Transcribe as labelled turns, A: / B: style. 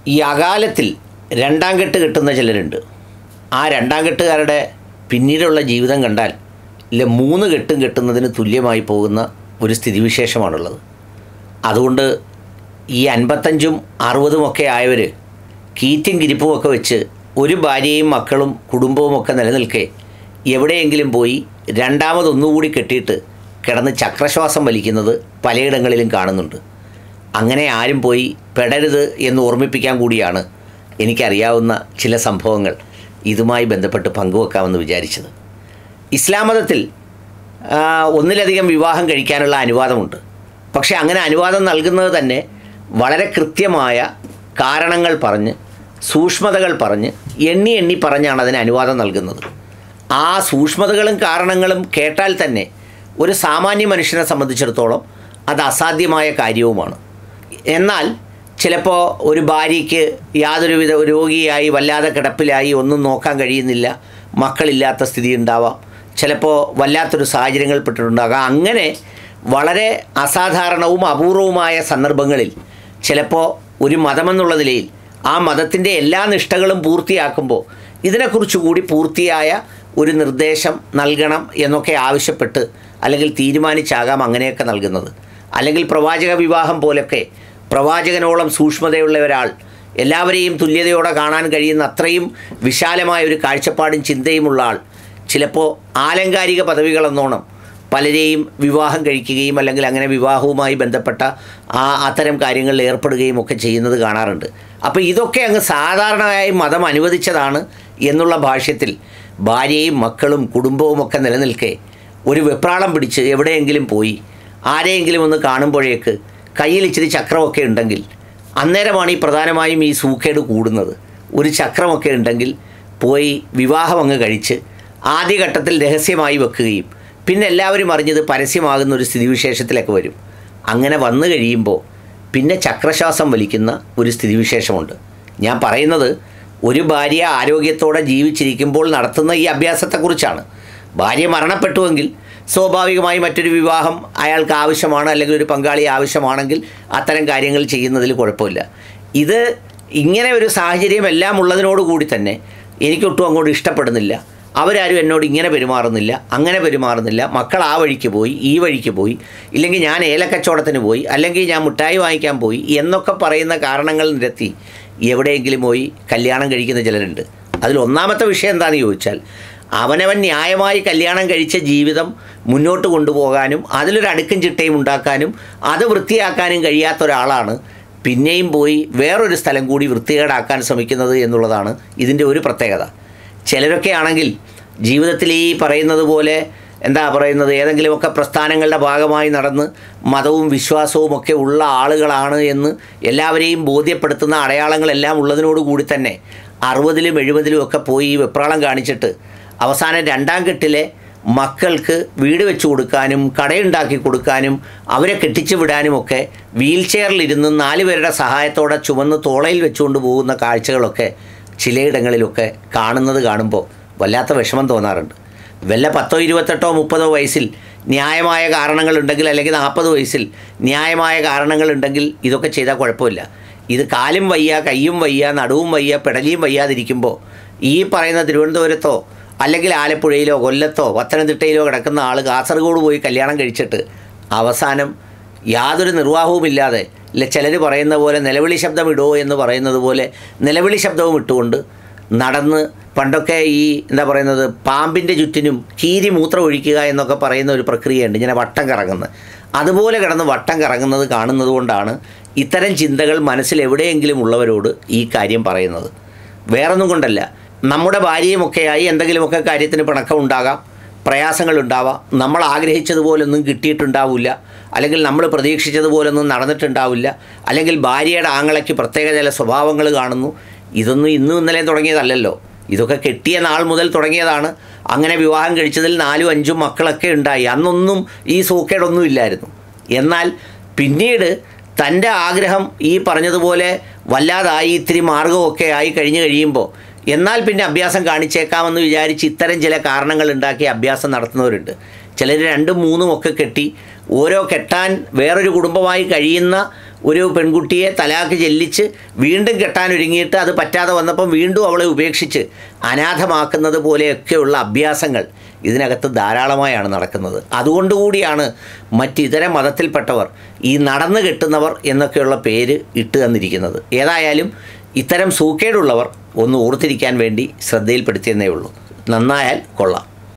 A: ഈ അകാലത്തിൽ രണ്ടാം കെട്ട് കെട്ടുന്ന ചിലരുണ്ട് ആ രണ്ടാം കെട്ടുകാരുടെ പിന്നീടുള്ള ജീവിതം കണ്ടാൽ ഇല്ല മൂന്ന് കെട്ടും കെട്ടുന്നതിന് തുല്യമായി പോകുന്ന ഒരു സ്ഥിതിവിശേഷമാണുള്ളത് അതുകൊണ്ട് ഈ അൻപത്തഞ്ചും അറുപതുമൊക്കെ ആയവർ കീറ്റും കിരിപ്പുമൊക്കെ വെച്ച് ഒരു ഭാര്യയും മക്കളും കുടുംബവും ഒക്കെ നിലനിൽക്കെ എവിടെയെങ്കിലും പോയി രണ്ടാമതൊന്നുകൂടി കെട്ടിയിട്ട് കിടന്ന് ചക്രശ്വാസം വലിക്കുന്നത് പലയിടങ്ങളിലും കാണുന്നുണ്ട് അങ്ങനെ ആരും പോയി പെടരുത് എന്ന് ഓർമ്മിപ്പിക്കാൻ കൂടിയാണ് എനിക്കറിയാവുന്ന ചില സംഭവങ്ങൾ ഇതുമായി ബന്ധപ്പെട്ട് പങ്കുവെക്കാമെന്ന് വിചാരിച്ചത് ഇസ്ലാം മതത്തിൽ ആ, ഒന്നിലധികം വിവാഹം കഴിക്കാനുള്ള അനുവാദമുണ്ട് പക്ഷേ അങ്ങനെ അനുവാദം നൽകുന്നത് തന്നെ വളരെ കൃത്യമായ കാരണങ്ങൾ പറഞ്ഞ് സൂക്ഷ്മതകൾ പറഞ്ഞ് എണ്ണി എണ്ണി പറഞ്ഞാണ് അതിന് അനുവാദം നൽകുന്നത് ആ സൂക്ഷ്മതകളും കാരണങ്ങളും കേട്ടാൽ തന്നെ ഒരു സാമാന്യ മനുഷ്യനെ സംബന്ധിച്ചിടത്തോളം അത് അസാധ്യമായ കാര്യവുമാണ് എന്നാൽ ചിലപ്പോൾ ഒരു ഭാര്യയ്ക്ക് യാതൊരുവിധ രോഗിയായി വല്ലാതെ കിടപ്പിലായി ഒന്നും നോക്കാൻ കഴിയുന്നില്ല മക്കളില്ലാത്ത സ്ഥിതി ഉണ്ടാവാം ചിലപ്പോൾ വല്ലാത്തൊരു സാഹചര്യങ്ങളിൽപ്പെട്ടിട്ടുണ്ടാകാം അങ്ങനെ വളരെ അസാധാരണവും അപൂർവവുമായ സന്ദർഭങ്ങളിൽ ചിലപ്പോൾ ഒരു മതമെന്നുള്ള നിലയിൽ ആ മതത്തിൻ്റെ എല്ലാ നിഷ്ഠകളും പൂർത്തിയാക്കുമ്പോൾ ഇതിനെക്കുറിച്ച് കൂടി പൂർത്തിയായ ഒരു നിർദ്ദേശം നൽകണം എന്നൊക്കെ ആവശ്യപ്പെട്ട് അല്ലെങ്കിൽ തീരുമാനിച്ചാകാം അങ്ങനെയൊക്കെ നൽകുന്നത് അല്ലെങ്കിൽ പ്രവാചക വിവാഹം പോലൊക്കെ പ്രവാചകനോളം സൂക്ഷ്മതയുള്ള ഒരാൾ എല്ലാവരെയും തുല്യതയോടെ കാണാൻ കഴിയുന്ന അത്രയും വിശാലമായ ഒരു കാഴ്ചപ്പാടും ചിന്തയുമുള്ള ആൾ ചിലപ്പോൾ ആലങ്കാരിക പദവികളെന്നോണം പലരെയും വിവാഹം കഴിക്കുകയും അല്ലെങ്കിൽ അങ്ങനെ വിവാഹവുമായി ബന്ധപ്പെട്ട ആ അത്തരം കാര്യങ്ങളിൽ ഏർപ്പെടുകയും ഒക്കെ ചെയ്യുന്നത് കാണാറുണ്ട് അപ്പോൾ ഇതൊക്കെ അങ്ങ് സാധാരണയായി മതം അനുവദിച്ചതാണ് എന്നുള്ള ഭാഷ്യത്തിൽ ഭാര്യയും മക്കളും കുടുംബവും ഒക്കെ നിലനിൽക്കെ ഒരു വെപ്രാളം പിടിച്ച് എവിടെയെങ്കിലും പോയി ആരെയെങ്കിലും ഒന്ന് കാണുമ്പോഴേക്ക് കയ്യിൽ ഇച്ചിരി ചക്രമൊക്കെ ഉണ്ടെങ്കിൽ അന്നേരമാണ് ഈ പ്രധാനമായും ഈ സൂക്കേട് കൂടുന്നത് ഒരു ചക്രമൊക്കെ ഉണ്ടെങ്കിൽ പോയി വിവാഹം അങ്ങ് കഴിച്ച് ആദ്യഘട്ടത്തിൽ രഹസ്യമായി വെക്കുകയും പിന്നെ എല്ലാവരും അറിഞ്ഞത് പരസ്യമാകുന്ന ഒരു സ്ഥിതിവിശേഷത്തിലൊക്കെ വരും അങ്ങനെ വന്നു കഴിയുമ്പോൾ പിന്നെ ചക്രശ്വാസം വലിക്കുന്ന ഒരു സ്ഥിതിവിശേഷമുണ്ട് ഞാൻ പറയുന്നത് ഒരു ഭാര്യ ആരോഗ്യത്തോടെ ജീവിച്ചിരിക്കുമ്പോൾ നടത്തുന്ന ഈ അഭ്യാസത്തെക്കുറിച്ചാണ് ഭാര്യ മരണപ്പെട്ടുവെങ്കിൽ സ്വാഭാവികമായി മറ്റൊരു വിവാഹം അയാൾക്ക് ആവശ്യമാണ് അല്ലെങ്കിൽ ഒരു പങ്കാളി ആവശ്യമാണെങ്കിൽ അത്തരം കാര്യങ്ങൾ ചെയ്യുന്നതിൽ കുഴപ്പമില്ല ഇത് ഇങ്ങനെ ഒരു സാഹചര്യം എല്ലാം ഉള്ളതിനോടുകൂടി തന്നെ എനിക്കൊട്ടും അങ്ങോട്ട് ഇഷ്ടപ്പെടുന്നില്ല അവരാരും എന്നോട് ഇങ്ങനെ പെരുമാറുന്നില്ല അങ്ങനെ പെരുമാറുന്നില്ല മക്കൾ ആ വഴിക്ക് പോയി ഈ വഴിക്ക് പോയി ഇല്ലെങ്കിൽ ഞാൻ ഏലക്കച്ചവടത്തിന് പോയി അല്ലെങ്കിൽ ഞാൻ മിഠായി വാങ്ങിക്കാൻ പോയി എന്നൊക്കെ പറയുന്ന കാരണങ്ങൾ നിരത്തി എവിടെയെങ്കിലും പോയി കല്യാണം കഴിക്കുന്ന ചിലരുണ്ട് അതിൽ ഒന്നാമത്തെ വിഷയം എന്താണെന്ന് ചോദിച്ചാൽ അവനവൻ ന്യായമായി കല്യാണം കഴിച്ച ജീവിതം മുന്നോട്ട് കൊണ്ടുപോകാനും അതിലൊരു അടുക്കും ചിട്ടയും ഉണ്ടാക്കാനും അത് വൃത്തിയാക്കാനും കഴിയാത്ത ഒരാളാണ് പിന്നെയും പോയി വേറൊരു സ്ഥലം കൂടി വൃത്തികേടാക്കാൻ ശ്രമിക്കുന്നത് എന്നുള്ളതാണ് ഇതിൻ്റെ ഒരു പ്രത്യേകത ചിലരൊക്കെ ആണെങ്കിൽ ജീവിതത്തിൽ ഈ പറയുന്നത് പോലെ എന്താ പറയുന്നത് ഏതെങ്കിലുമൊക്കെ പ്രസ്ഥാനങ്ങളുടെ ഭാഗമായി നടന്ന് മതവും വിശ്വാസവും ഒക്കെ ഉള്ള ആളുകളാണ് എന്ന് എല്ലാവരെയും ബോധ്യപ്പെടുത്തുന്ന അടയാളങ്ങളെല്ലാം ഉള്ളതിനോടുകൂടി തന്നെ അറുപതിലും എഴുപതിലും ഒക്കെ പോയി ഈ വെപ്രാളം കാണിച്ചിട്ട് അവസാനം രണ്ടാം കെട്ടിലെ മക്കൾക്ക് വീട് വെച്ച് കൊടുക്കാനും കടയുണ്ടാക്കി കൊടുക്കാനും അവരെ കെട്ടിച്ചു വിടാനുമൊക്കെ വീൽ ചെയറിലിരുന്ന് നാല് പേരുടെ സഹായത്തോടെ ചുമന്ന് തോളയിൽ വെച്ചുകൊണ്ട് പോകുന്ന കാഴ്ചകളൊക്കെ ചിലയിടങ്ങളിലൊക്കെ കാണുന്നത് കാണുമ്പോൾ വല്ലാത്ത വിഷമം തോന്നാറുണ്ട് വല്ല പത്തോ ഇരുപത്തെട്ടോ മുപ്പതോ വയസ്സിൽ ന്യായമായ കാരണങ്ങളുണ്ടെങ്കിൽ അല്ലെങ്കിൽ നാൽപ്പത് വയസ്സിൽ ന്യായമായ കാരണങ്ങളുണ്ടെങ്കിൽ ഇതൊക്കെ ചെയ്താൽ കുഴപ്പമില്ല ഇത് കാലും വയ്യ കയ്യും വയ്യ നടുവും വയ്യ പെടലിയും വയ്യാതിരിക്കുമ്പോൾ ഈ പറയുന്ന തിരുവനന്തപുരത്തോ അല്ലെങ്കിൽ ആലപ്പുഴയിലോ കൊല്ലത്തോ പത്തനംതിട്ടയിലോ കിടക്കുന്ന ആൾ കാസർഗോഡ് പോയി കല്യാണം കഴിച്ചിട്ട് അവസാനം യാതൊരു നിർവാഹവുമില്ലാതെ ഇല്ല ചിലർ പറയുന്ന പോലെ നിലവിളി ശബ്ദം ഇടുമോ എന്ന് പറയുന്നത് പോലെ നിലവിളി ശബ്ദവും ഇട്ടുകൊണ്ട് നടന്ന് പണ്ടൊക്കെ ഈ എന്താ പറയുന്നത് പാമ്പിൻ്റെ ചുറ്റിനും കീരി മൂത്രം ഒഴിക്കുക എന്നൊക്കെ പറയുന്ന ഒരു പ്രക്രിയയുണ്ട് ഇങ്ങനെ വട്ടം കറങ്ങുന്നത് അതുപോലെ കിടന്ന് വട്ടം കറങ്ങുന്നത് കാണുന്നത് കൊണ്ടാണ് ഇത്തരം ചിന്തകൾ മനസ്സിൽ എവിടെയെങ്കിലും ഉള്ളവരോട് ഈ കാര്യം പറയുന്നത് വേറൊന്നും കൊണ്ടല്ല നമ്മുടെ ഭാര്യയുമൊക്കെയായി എന്തെങ്കിലുമൊക്കെ കാര്യത്തിന് പിണക്കം ഉണ്ടാകാം പ്രയാസങ്ങളുണ്ടാവാം നമ്മൾ ആഗ്രഹിച്ചതുപോലൊന്നും കിട്ടിയിട്ടുണ്ടാവില്ല അല്ലെങ്കിൽ നമ്മൾ പ്രതീക്ഷിച്ചതുപോലൊന്നും നടന്നിട്ടുണ്ടാവില്ല അല്ലെങ്കിൽ ഭാര്യയുടെ ആങ്ങളയ്ക്ക് പ്രത്യേക ചില സ്വഭാവങ്ങൾ കാണുന്നു ഇതൊന്നും ഇന്നും ഇന്നലെയും തുടങ്ങിയതല്ലല്ലോ ഇതൊക്കെ കെട്ടിയ നാൾ മുതൽ തുടങ്ങിയതാണ് അങ്ങനെ വിവാഹം കഴിച്ചതിൽ നാലും അഞ്ചും മക്കളൊക്കെ ഉണ്ടായി അന്നൊന്നും ഈ സൂക്കേടൊന്നും ഇല്ലായിരുന്നു എന്നാൽ പിന്നീട് തൻ്റെ ആഗ്രഹം ഈ പറഞ്ഞതുപോലെ വല്ലാതായി ഇത്തിരി മാർഗമൊക്കെ ആയി കഴിഞ്ഞ് കഴിയുമ്പോൾ എന്നാൽ പിന്നെ അഭ്യാസം കാണിച്ചേക്കാമെന്ന് വിചാരിച്ച് ഇത്തരം ചില കാരണങ്ങൾ ഉണ്ടാക്കി അഭ്യാസം നടത്തുന്നവരുണ്ട് ചിലർ രണ്ടും മൂന്നും ഒക്കെ കെട്ടി ഓരോ കെട്ടാൻ വേറൊരു കുടുംബമായി കഴിയുന്ന ഒരു പെൺകുട്ടിയെ തലാക്ക് ചെല്ലിച്ച് വീണ്ടും കെട്ടാനൊരുങ്ങിയിട്ട് അത് പറ്റാതെ വന്നപ്പം വീണ്ടും അവളെ ഉപേക്ഷിച്ച് അനാഥമാക്കുന്നത് പോലെയൊക്കെയുള്ള അഭ്യാസങ്ങൾ ഇതിനകത്ത് ധാരാളമായാണ് നടക്കുന്നത് അതുകൊണ്ടുകൂടിയാണ് മറ്റിതര മതത്തിൽപ്പെട്ടവർ ഈ നടന്നു കെട്ടുന്നവർ എന്നൊക്കെയുള്ള പേര് ഇട്ട് തന്നിരിക്കുന്നത് ഏതായാലും ഇത്തരം സൂക്കേടുള്ളവർ ഒന്ന് ഓർത്തിരിക്കാൻ വേണ്ടി ശ്രദ്ധയിൽപ്പെടുത്തിയെന്നേ ഉള്ളൂ നന്നായാൽ കൊള്ളാം